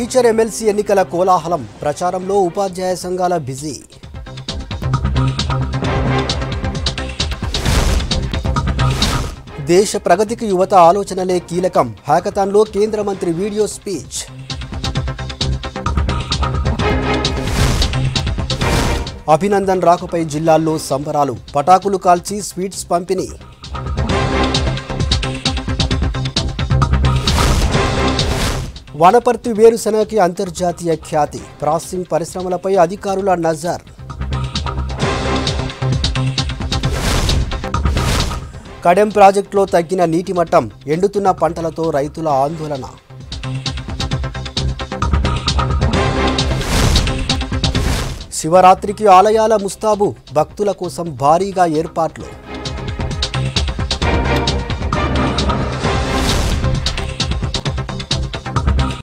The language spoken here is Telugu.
ఫ్యూచర్ ఎమ్మెల్సీ ఎన్నికల కోలాహలం ప్రచారంలో ఉపాధ్యాయ సంఘాల బిజీ దేశ ప్రగతికి యువత ఆలోచనలే కీలకం హ్యాకథాన్లో కేంద్ర మంత్రి వీడియో స్పీచ్ అభినందన్ రాకపై జిల్లాల్లో సంబరాలు పటాకులు కాల్చి స్వీట్స్ పంపిణీ వనపర్తి వేరుశనగకి అంతర్జాతీయ ఖ్యాతి ప్రాసెసింగ్ పరిశ్రమలపై అధికారుల నజర్ కడెం ప్రాజెక్టులో తగ్గిన నీటి మట్టం ఎండుతున్న పంటలతో రైతుల ఆందోళన శివరాత్రికి ఆలయాల ముస్తాబు భక్తుల కోసం భారీగా ఏర్పాట్లు